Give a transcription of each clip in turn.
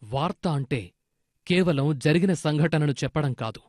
వార్త అంటే కేవలం జరిగిన సంఘటనను చెప్పడం కాదు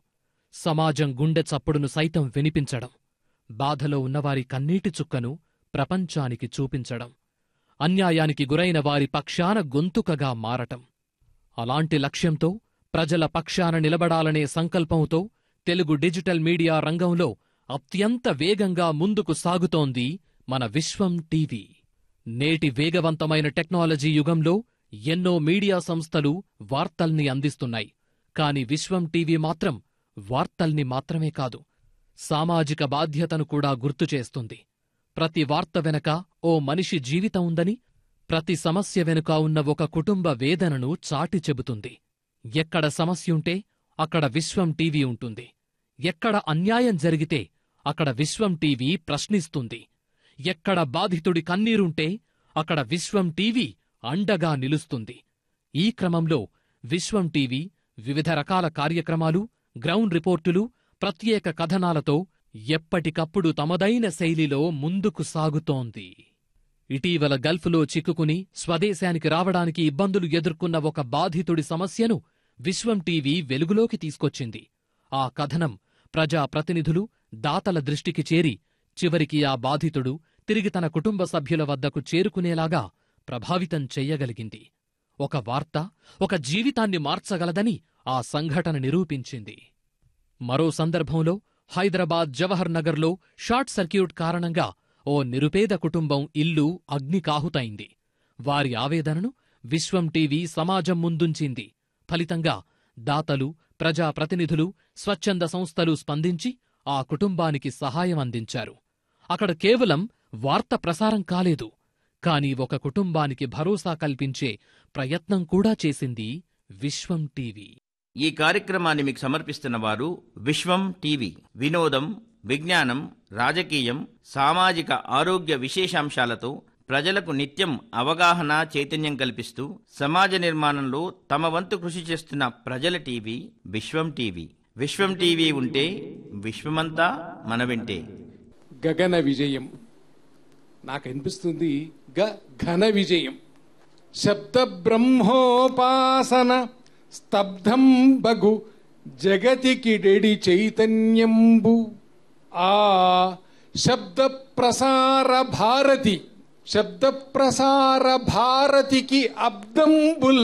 సమాజం గుండె చప్పుడును సైతం వినిపించడం బాధలో ఉన్నవారి కన్నీటి చుక్కను ప్రపంచానికి చూపించడం అన్యాయానికి గురైన వారి పక్షాన గొంతుకగా మారటం అలాంటి లక్ష్యంతో ప్రజల పక్షాన నిలబడాలనే సంకల్పంతో తెలుగు డిజిటల్ మీడియా రంగంలో అత్యంత వేగంగా ముందుకు సాగుతోంది మన విశ్వం టీవీ నేటి వేగవంతమైన టెక్నాలజీ యుగంలో ఎన్నో మీడియా సంస్థలు వార్తల్ని అందిస్తున్నాయి కాని విశ్వం టీవీ మాత్రం వార్తల్ని మాత్రమే కాదు సామాజిక బాధ్యతను కూడా గుర్తు చేస్తుంది ప్రతి వార్త వెనక ఓ మనిషి జీవితం ఉందని ప్రతి సమస్య వెనుక ఉన్న ఒక కుటుంబ వేదనను చాటి చెబుతుంది ఎక్కడ సమస్యుంటే అక్కడ విశ్వం టీవీ ఉంటుంది ఎక్కడ అన్యాయం జరిగితే అక్కడ విశ్వం టీవీ ప్రశ్నిస్తుంది ఎక్కడ బాధితుడి కన్నీరుంటే అక్కడ విశ్వం టీవీ అండగా నిలుస్తుంది ఈ క్రమంలో విశ్వం టీవీ వివిధ రకాల కార్యక్రమాలు గ్రౌండ్ రిపోర్టులు ప్రత్యేక కథనాలతో ఎప్పటికప్పుడు తమదైన శైలిలో ముందుకు సాగుతోంది ఇటీవల గల్ఫ్లో చిక్కుకుని స్వదేశానికి రావడానికి ఇబ్బందులు ఎదుర్కొన్న ఒక బాధితుడి సమస్యను విశ్వం టీవీ వెలుగులోకి తీసుకొచ్చింది ఆ కథనం ప్రజా ప్రతినిధులు దాతల దృష్టికి చేరి చివరికి ఆ బాధితుడు తిరిగి తన కుటుంబ సభ్యుల వద్దకు చేరుకునేలాగా ప్రభావితం చెయ్యగలిగింది ఒక వార్త ఒక జీవితాన్ని మార్చగలదని ఆ సంఘటన నిరూపించింది మరో సందర్భంలో హైదరాబాద్ జవహర్ నగర్లో షార్ట్ సర్క్యూట్ కారణంగా ఓ నిరుపేద కుటుంబం ఇల్లు అగ్నికాహుతైంది వారి ఆవేదనను విశ్వం టీవీ సమాజం ముందుంచింది ఫలితంగా దాతలు ప్రజాప్రతినిధులు స్వచ్ఛంద సంస్థలు స్పందించి ఆ కుటుంబానికి సహాయం అందించారు అక్కడ కేవలం వార్త ప్రసారం కాలేదు కాని ఒక కుటుంబానికి భరోసా కల్పించే ప్రయత్నం కూడా చేసింది విశ్వం టీవీ ఈ కార్యక్రమాన్ని మీకు సమర్పిస్తున్న వారు విశ్వం టీవీ వినోదం విజ్ఞానం రాజకీయం సామాజిక ఆరోగ్య విశేషాంశాలతో ప్రజలకు నిత్యం అవగాహన చైతన్యం కల్పిస్తూ సమాజ నిర్మాణంలో తమ వంతు కృషి చేస్తున్న ప్రజల TV Vishwam TV Vishwam TV ఉంటే విశ్వమంతా మన వెంటే గగన విజయం నాకు అనిపిస్తుంది గ ఘన విజయం శబ్ద బ్రహ్మోపాసన స్తబ్ధం బగు జగతికిడెడి చైతన్యంబు ఆ శబ్ద ప్రసార భారతి శబ్ద ప్రసార భారతికి అబ్దంబుల్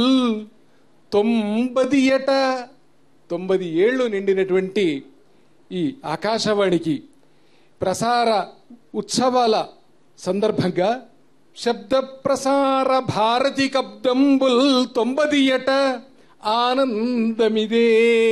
తొంభది ఎట తొంభది ఏళ్లు నిండినటువంటి ఈ ఆకాశవాణికి ప్రసార ఉత్సవాల సందర్భంగా శబ్ద ప్రసార భారతి కబ్దంబుల్ తొంభదియట ఆనందమిదే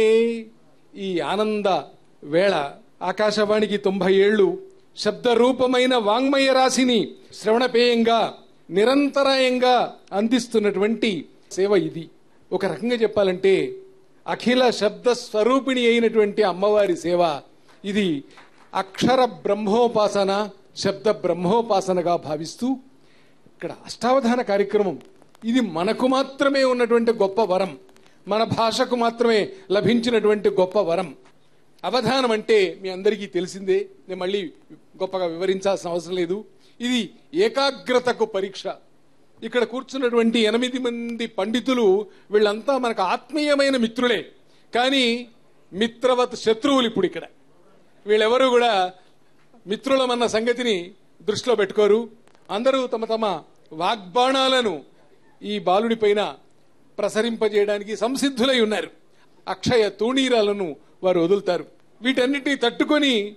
ఈ ఆనంద వేళ ఆకాశవాణికి తొంభై ఏళ్లు శబ్దరూపమైన వాంగ్మయ రాశిని శ్రవణపేయంగా నిరంతరాయంగా అందిస్తున్నటువంటి సేవ ఇది ఒక రకంగా చెప్పాలంటే అఖిల శబ్ద స్వరూపిణి అయినటువంటి అమ్మవారి సేవ ఇది అక్షర బ్రహ్మోపాసన శబ్ద బ్రహ్మోపాసనగా భావిస్తూ ఇక్కడ అష్టావధాన కార్యక్రమం ఇది మనకు మాత్రమే ఉన్నటువంటి గొప్ప వరం మన భాషకు మాత్రమే లభించినటువంటి గొప్ప వరం అవధానం అంటే మీ అందరికీ తెలిసిందే నేను మళ్ళీ గొప్పగా వివరించాల్సిన అవసరం లేదు ఇది ఏకాగ్రతకు పరీక్ష ఇక్కడ కూర్చున్నటువంటి ఎనిమిది మంది పండితులు వీళ్ళంతా మనకు ఆత్మీయమైన మిత్రులే కానీ మిత్రవత్ శత్రువులు ఇప్పుడు ఇక్కడ వీళ్ళెవరూ కూడా మిత్రులమన్న సంగతిని దృష్టిలో పెట్టుకోరు అందరూ తమ తమ వాగ్బాణాలను ఈ బాలుడి పైన ప్రసరింపజేయడానికి సంసిద్ధులై ఉన్నారు అక్షయ తూణీరాలను వారు వదులుతారు వీటన్నిటిని తట్టుకొని